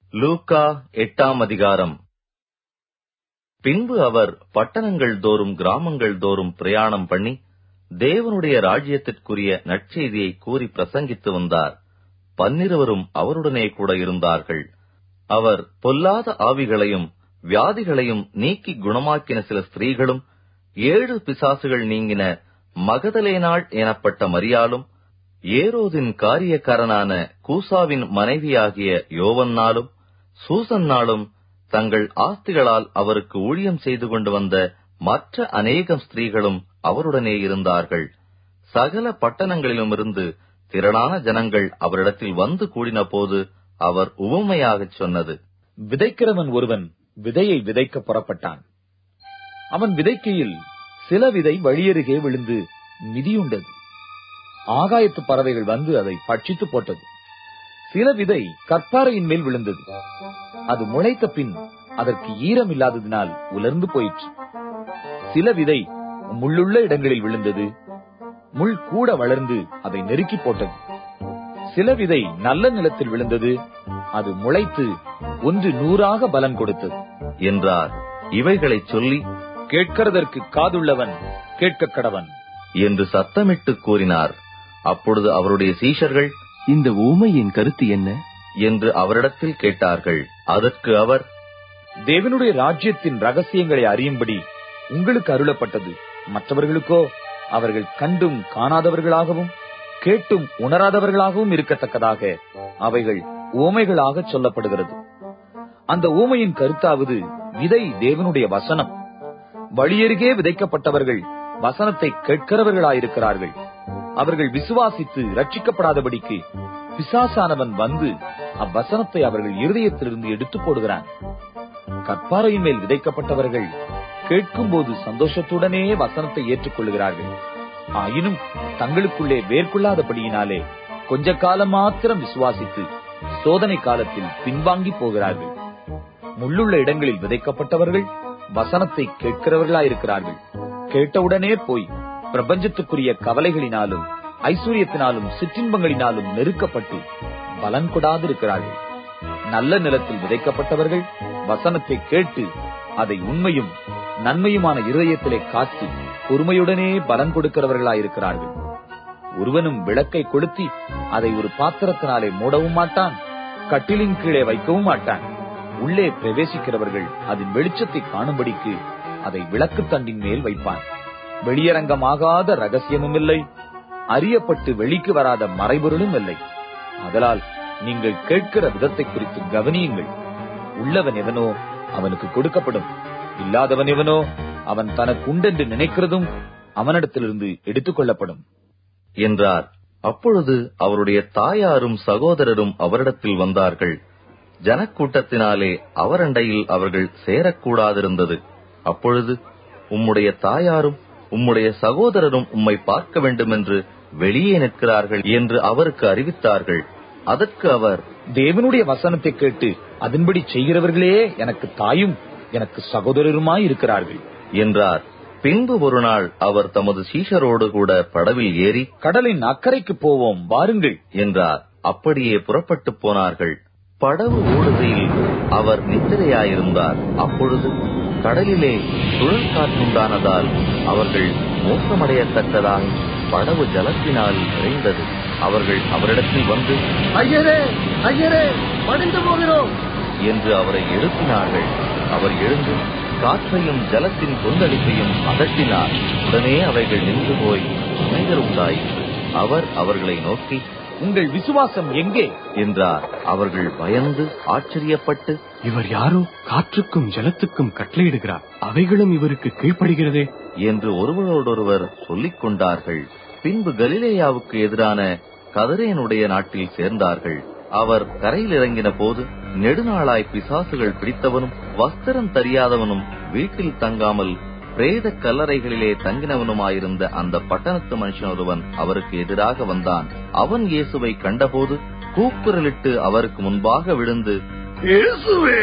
லூக்கா எட்டாம் அதிகாரம் பின்பு அவர் பட்டணங்கள் தோறும் கிராமங்கள் தோறும் பிரயாணம் பண்ணி தேவனுடைய ராஜ்யத்திற்குரிய நற்செய்தியை கூறி பிரசங்கித்து வந்தார் பன்னிருவரும் அவருடனே கூட இருந்தார்கள் அவர் பொல்லாத ஆவிகளையும் வியாதிகளையும் நீக்கி குணமாக்கின சில ஸ்திரீகளும் ஏழு பிசாசுகள் நீங்கின மகதலேனாள் எனப்பட்ட மரியாளும் ஏரோதின் காரியக்காரனான கூசாவின் மனைவியாகிய யோவன்னாலும் சூசன்னாலும் தங்கள் ஆஸ்திகளால் அவருக்கு ஊழியம் செய்து கொண்டு வந்த மற்ற அநேகம் ஸ்திரீகளும் அவருடனே இருந்தார்கள் சகல பட்டணங்களிலுமிருந்து திரளான ஜனங்கள் அவரிடத்தில் வந்து கூடின போது அவர் உவமையாகச் சொன்னது விதைக்கிறவன் ஒருவன் விதையை விதைக்க புறப்பட்டான் அவன் விதைக்கையில் சில விதை வழியருகே விழுந்து மிதியுண்டது ஆகாயத்து பறவைகள் வந்து அதை பட்சித்து போட்டது சில விதை கற்பாறையின் மேல் விழுந்தது அது முளைத்த பின் அதற்கு ஈரம் இல்லாததினால் உலர்ந்து போயிற்று சில விதை முள்ளுள்ள இடங்களில் விழுந்தது முள் கூட வளர்ந்து அதை நெருக்கி போட்டது சில விதை நல்ல நிலத்தில் விழுந்தது அது முளைத்து ஒன்று நூறாக பலன் கொடுத்தது என்றார் இவைகளைச் சொல்லி கேட்கிறதற்கு காதுள்ளவன் கேட்க கடவன் என்று சத்தமிட்டு கூறினார் அப்பொழுது அவருடைய சீஷர்கள் இந்த ஊமையின் கருத்து என்ன என்று அவரிடத்தில் கேட்டார்கள் அதற்கு அவர் தேவனுடைய ராஜ்யத்தின் ரகசியங்களை அறியும்படி உங்களுக்கு அருளப்பட்டது மற்றவர்களுக்கோ அவர்கள் கண்டும் காணாதவர்களாகவும் கேட்டும் உணராதவர்களாகவும் இருக்கத்தக்கதாக அவைகள் ஓமைகளாக சொல்லப்படுகிறது அந்த ஊமையின் கருத்தாவது விதை தேவனுடைய வசனம் வழியருகே விதைக்கப்பட்டவர்கள் வசனத்தை கேட்கிறவர்களாயிருக்கிறார்கள் அவர்கள் விசுவாசித்து ரட்சிக்கப்படாதபடிக்கு பிசாசானவன் வந்து அவ்வசனத்தை அவர்கள் இருதயத்திலிருந்து எடுத்து போடுகிறான் கற்பாறையின் மேல் விதைக்கப்பட்டவர்கள் கேட்கும்போது சந்தோஷத்துடனே வசனத்தை ஏற்றுக்கொள்கிறார்கள் ஆயினும் தங்களுக்குள்ளே வேர்கொள்ளாதபடியினாலே கொஞ்ச காலம் மாத்திரம் விசுவாசித்து சோதனை காலத்தில் பின்வாங்கி போகிறார்கள் முள்ளுள்ள இடங்களில் விதைக்கப்பட்டவர்கள் வசனத்தை கேட்கிறவர்களாயிருக்கிறார்கள் கேட்டவுடனே போய் பிரபஞ்சத்துக்குரிய கவலைகளினாலும் ஐஸ்வர்யத்தினாலும் சிற்றின்பங்களினாலும் நெருக்கப்பட்டு பலன் கொடாதிருக்கிறார்கள் நல்ல நிலத்தில் விதைக்கப்பட்டவர்கள் வசனத்தை கேட்டு அதை உண்மையும் நன்மையுமான இருதயத்திலே காத்து பொறுமையுடனே பலன் கொடுக்கிறவர்களாயிருக்கிறார்கள் ஒருவனும் விளக்கை கொளுத்தி அதை ஒரு பாத்திரத்தினாலே மூடவும் மாட்டான் கட்டிலின் கீழே வைக்கவும் மாட்டான் உள்ளே பிரவேசிக்கிறவர்கள் அதன் வெளிச்சத்தை காணும்படிக்கு அதை விளக்கு தண்டின் மேல் வைப்பான் வெளியரங்கமாகாத ரகசியமும் இல்லை அறியப்பட்டு வெளிக்கு வராத மறைபொருளும் இல்லை அதலால் நீங்கள் கேட்கிற விதத்தை குறித்து கவனியுங்கள் உள்ளவன் எவனோ அவனுக்கு கொடுக்கப்படும் இல்லாதவன் எவனோ அவன் தனக்கு உண்டென்று நினைக்கிறதும் அவனிடத்திலிருந்து எடுத்துக் கொள்ளப்படும் என்றார் அப்பொழுது அவருடைய தாயாரும் சகோதரரும் அவரிடத்தில் வந்தார்கள் ஜனக்கூட்டத்தினாலே அவரண்டையில் அவர்கள் சேரக்கூடாதிருந்தது அப்பொழுது உம்முடைய தாயாரும் உம்முடைய சகோதரரும் உம்மை பார்க்க வேண்டுமென்று வெளியே நிற்கிறார்கள் என்று அவருக்கு அறிவித்தார்கள் அதற்கு அவர் தேவனுடைய வசனத்தை கேட்டு அதன்படி செய்கிறவர்களே எனக்கு தாயும் எனக்கு சகோதரருமாய் இருக்கிறார்கள் என்றார் பின்பு ஒரு நாள் அவர் தமது சீஷரோடு கூட படவில் ஏறி கடலின் அக்கறைக்கு போவோம் வாருங்கள் என்றார் அப்படியே புறப்பட்டு போனார்கள் படவு ஓடுகையில் அவர் நித்திரையாயிருந்தார் அப்பொழுது கடலிலே சுழல் காற்றுண்டானதால் அவர்கள் மோசமடையத்தக்கதாக படவு ஜலத்தினால் நிறைந்தது அவர்கள் அவரிடத்தில் வந்து ஐயரே ஐயரே மடிந்து போகிறோம் என்று அவரை எழுப்பினார்கள் அவர் எழுந்து காற்றையும் ஜலத்தின் கொந்தளிப்பையும் அதட்டினார் உடனே அவைகள் நின்று போய் அமைதல் உண்டாயிற்று அவர் அவர்களை நோக்கி உங்கள் விசுவாசம் எங்கே என்றார் அவர்கள் பயந்து ஆச்சரியப்பட்டு இவர் யாரோ காற்றுக்கும் ஜலத்துக்கும் கட்டளையிடுகிறார் அவைகளும் இவருக்கு கீழ்ப்படுகிறதே என்று ஒருவரோடொருவர் சொல்லிக் கொண்டார்கள் பின்பு கலிலேயாவுக்கு எதிரான கதரேனுடைய நாட்டில் சேர்ந்தார்கள் அவர் கரையில் இறங்கின போது நெடுநாளாய் பிசாசுகள் பிடித்தவனும் வஸ்திரம் தெரியாதவனும் வீட்டில் தங்காமல் பிரேத கல்லறைகளிலே தங்கினவனுமாயிருந்த அந்த பட்டணத்து மனுஷன் ஒருவன் அவருக்கு எதிராக வந்தான் அவன் இயேசுவை கண்டபோது கூக்குரலிட்டு அவருக்கு முன்பாக விழுந்து இயேசுவே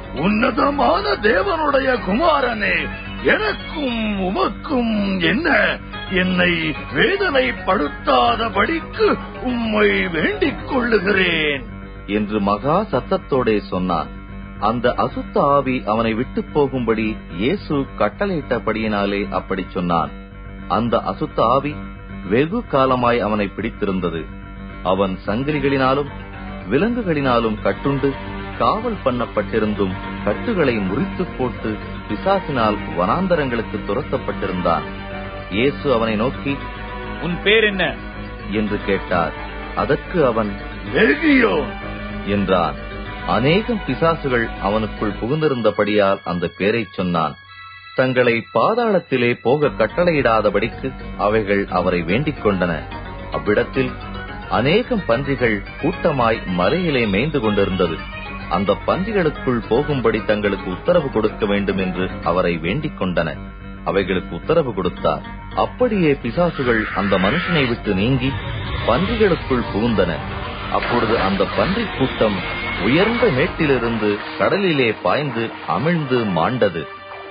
உன்னதமான தேவனுடைய குமாரனே எனக்கும் உமக்கும் என்ன என்னை வேதனைப்படுத்தாதபடிக்கு உம்மை வேண்டிக் கொள்ளுகிறேன் என்று மகா சத்தத்தோடே சொன்னான் அந்த அசுத்த ஆவி அவனை விட்டு போகும்படி இயேசு கட்டளையிட்டபடியினாலே அப்படி சொன்னான் அந்த அசுத்த ஆவி வெகு காலமாய் அவனை பிடித்திருந்தது அவன் சங்கிலிகளினாலும் விலங்குகளினாலும் கட்டுண்டு காவல் பண்ணப்பட்டிருந்தும் கட்டுகளை முறித்து போட்டு பிசாசினால் வனாந்தரங்களுக்கு துரத்தப்பட்டிருந்தான் இயேசு அவனை நோக்கி உன் பேர் என்ன என்று கேட்டார் அதற்கு அவன் லெகியோன் என்றான் அநேகம் பிசாசுகள் அவனுக்குள் புகுந்திருந்தபடியால் அந்த பேரைச் சொன்னான் தங்களை பாதாளத்திலே போக கட்டளையிடாதபடிக்கு அவைகள் அவரை வேண்டிக் கொண்டன அவ்விடத்தில் அநேகம் பன்றிகள் கூட்டமாய் மலையிலே மேய்ந்து கொண்டிருந்தது அந்த பன்றிகளுக்குள் போகும்படி தங்களுக்கு உத்தரவு கொடுக்க வேண்டும் என்று அவரை வேண்டிக் கொண்டன அவைகளுக்கு உத்தரவு கொடுத்தார் அப்படியே பிசாசுகள் அந்த மனுஷனை விட்டு நீங்கி பன்றிகளுக்குள் புகுந்தன அப்பொழுது அந்த பன்றி கூட்டம் உயர்ந்த மேட்டிலிருந்து கடலிலே பாய்ந்து அமிழ்ந்து மாண்டது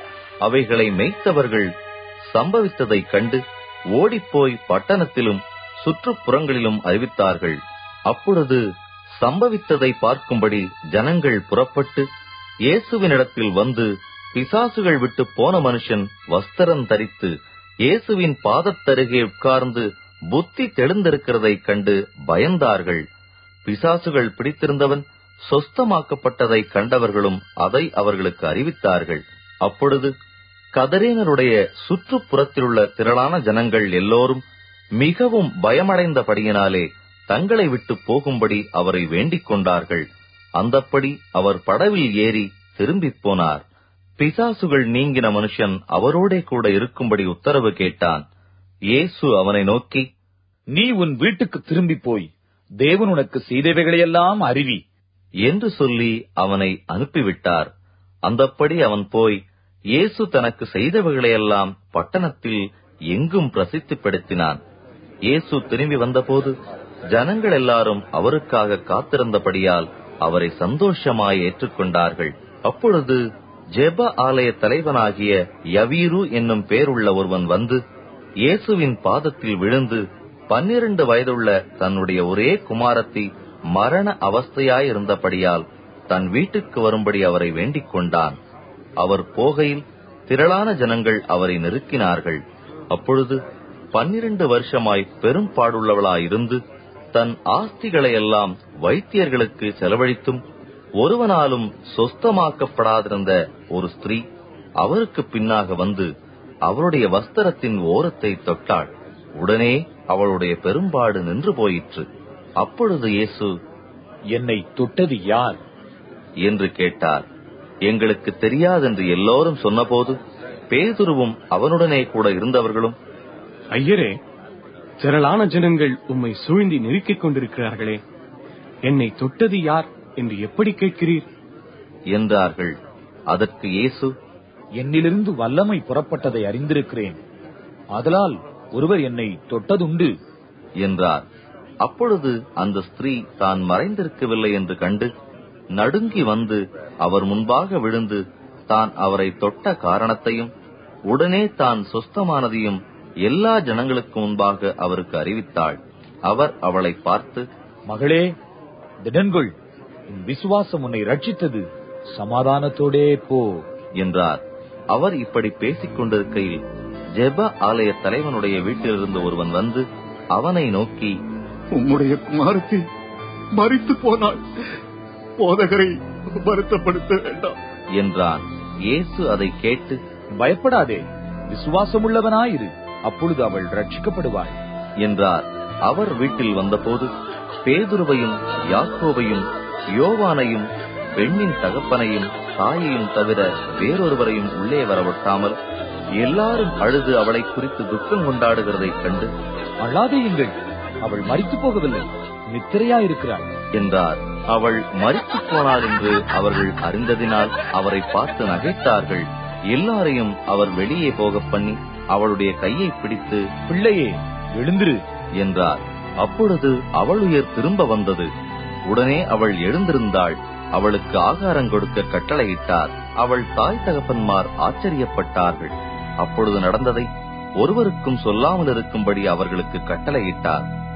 அவைகளை மேய்த்தவர்கள் சம்பவித்ததைக் கண்டு ஓடிப்போய் பட்டணத்திலும் சுற்றுப்புறங்களிலும் அறிவித்தார்கள் அப்பொழுது சம்பவித்ததை பார்க்கும்படி ஜனங்கள் புறப்பட்டு இயேசுவினிடத்தில் வந்து பிசாசுகள் விட்டு போன மனுஷன் வஸ்திரம் தரித்து இயேசுவின் பாதத்தருகே உட்கார்ந்து புத்தி தெளிந்திருக்கிறதைக் கண்டு பயந்தார்கள் பிசாசுகள் பிடித்திருந்தவன் சொஸ்தமாக்கப்பட்டதைக் கண்டவர்களும் அதை அவர்களுக்கு அறிவித்தார்கள் அப்பொழுது கதரேனருடைய சுற்றுப்புறத்திலுள்ள திரளான ஜனங்கள் எல்லோரும் மிகவும் பயமடைந்தபடியினாலே தங்களை விட்டு போகும்படி அவரை வேண்டிக் கொண்டார்கள் அந்தப்படி அவர் படவில் ஏறி திரும்பிப் போனார் பிசாசுகள் நீங்கின மனுஷன் அவரோடே கூட இருக்கும்படி உத்தரவு கேட்டான் இயேசு அவனை நோக்கி நீ உன் வீட்டுக்கு திரும்பி போய் தேவன் உனக்கு செய்தவைகளையெல்லாம் அறிவி என்று சொல்லி அவனை அனுப்பிவிட்டார் அந்தப்படி அவன் போய் இயேசு தனக்கு செய்தவைகளையெல்லாம் பட்டணத்தில் எங்கும் பிரசித்திப்படுத்தினான் இயேசு திரும்பி வந்தபோது ஜனங்கள் எல்லாரும் அவருக்காக காத்திருந்தபடியால் அவரை சந்தோஷமாய் ஏற்றுக்கொண்டார்கள் அப்பொழுது ஜெப ஆலய தலைவனாகிய யவீரு என்னும் பேருள்ள ஒருவன் வந்து இயேசுவின் பாதத்தில் விழுந்து பன்னிரண்டு வயதுள்ள தன்னுடைய ஒரே குமாரத்தி மரண அவஸ்தையாயிருந்தபடியால் தன் வீட்டுக்கு வரும்படி அவரை வேண்டிக் கொண்டான் அவர் போகையில் திரளான ஜனங்கள் அவரை நெருக்கினார்கள் அப்பொழுது பன்னிரண்டு வருஷமாய் பெரும் பாடுள்ளவளாயிருந்து தன் ஆஸ்திகளை எல்லாம் வைத்தியர்களுக்கு செலவழித்தும் ஒருவனாலும் சொஸ்தமாக்கப்படாதிருந்த ஒரு ஸ்திரீ அவருக்கு பின்னாக வந்து அவருடைய வஸ்திரத்தின் ஓரத்தை தொட்டாள் உடனே அவளுடைய பெரும்பாடு நின்று போயிற்று அப்பொழுது இயேசு என்னை தொட்டது யார் என்று கேட்டார் எங்களுக்கு தெரியாதென்று எல்லோரும் சொன்னபோது பேதுருவும் அவனுடனே கூட இருந்தவர்களும் ஐயரே திரளான ஜனங்கள் உம்மை சூழ்ந்தி நெருக்கிக் கொண்டிருக்கிறார்களே என்னை தொட்டது யார் என்று எப்படி கேட்கிறீர் என்றார்கள் அதற்கு இயேசு என்னிலிருந்து வல்லமை புறப்பட்டதை அறிந்திருக்கிறேன் ஆதலால் ஒருவர் என்னை தொட்டதுண்டு என்றார் அப்பொழுது அந்த ஸ்திரீ தான் மறைந்திருக்கவில்லை என்று கண்டு நடுங்கி வந்து அவர் முன்பாக விழுந்து தான் அவரை தொட்ட காரணத்தையும் உடனே தான் சொஸ்தமானதையும் எல்லா ஜனங்களுக்கு முன்பாக அவருக்கு அறிவித்தாள் அவர் அவளை பார்த்து மகளே திடன்கொள் உன் விசுவாசம் உன்னை ரட்சித்தது சமாதானத்தோடே போ என்றார் அவர் இப்படி பேசிக் கொண்டிருக்கையில் ஜெப ஆலய தலைவனுடைய வீட்டிலிருந்து ஒருவன் வந்து அவனை நோக்கி உம்முடைய குமாரத்தி மறித்து போனாள் போதகரை வருத்தப்படுத்த வேண்டாம் என்றான் இயேசு அதை கேட்டு பயப்படாதே விசுவாசமுள்ளவனாயிரு அப்பொழுது அவள் ரட்சிக்கப்படுவாள் என்றார் அவர் வீட்டில் வந்தபோது பேதுருவையும் யாக்கோபையும் யோவானையும் பெண்ணின் தகப்பனையும் தாயையும் தவிர வேறொருவரையும் உள்ளே வரவொட்டாமல் எல்லாரும் அழுது அவளை குறித்து துக்கம் கொண்டாடுகிறதைக் கண்டு அழாதேயுங்கள் அவள் மறித்து போகவில்லை நித்திரையா இருக்கிறாள் என்றார் அவள் மறித்துப் போனாள் என்று அவர்கள் அறிந்ததினால் அவரை பார்த்து நகைத்தார்கள் எல்லாரையும் அவர் வெளியே போகப் பண்ணி அவளுடைய கையை பிடித்து பிள்ளையே எழுந்திரு என்றார் அப்பொழுது அவள் உயிர் திரும்ப வந்தது உடனே அவள் எழுந்திருந்தாள் அவளுக்கு ஆகாரம் கொடுக்க கட்டளையிட்டார் அவள் தாய் தகப்பன்மார் ஆச்சரியப்பட்டார்கள் அப்பொழுது நடந்ததை ஒருவருக்கும் சொல்லாமல் இருக்கும்படி அவர்களுக்கு கட்டளையிட்டார்